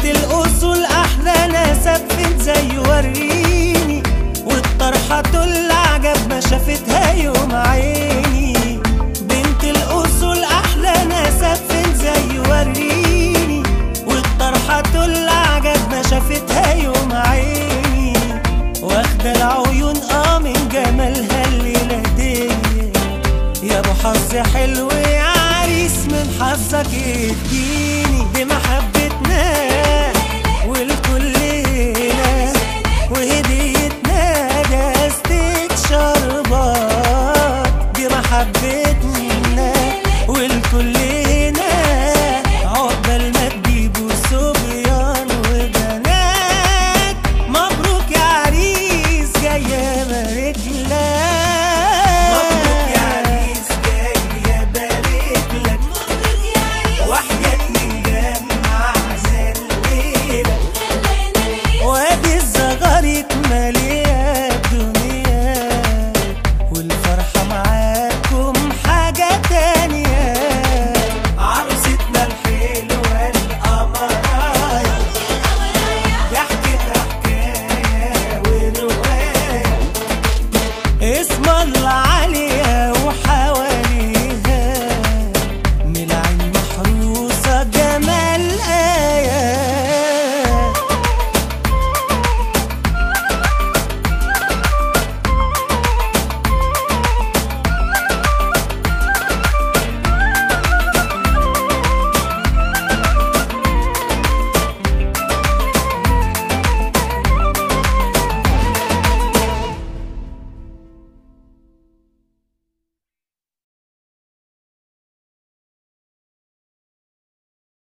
بنت الاصول احلى ناسب فين زي وريني والطرحه تل عجب ما شافتها يوم عيني بنت الاصول احلى ناسب فين زي وريني والطرحه تل عجب ما شافتها يوم عيني واخده العيون اه من جمالها الليله دي يا ابو حظ حلو يا عريس من حظك اديني بمحبة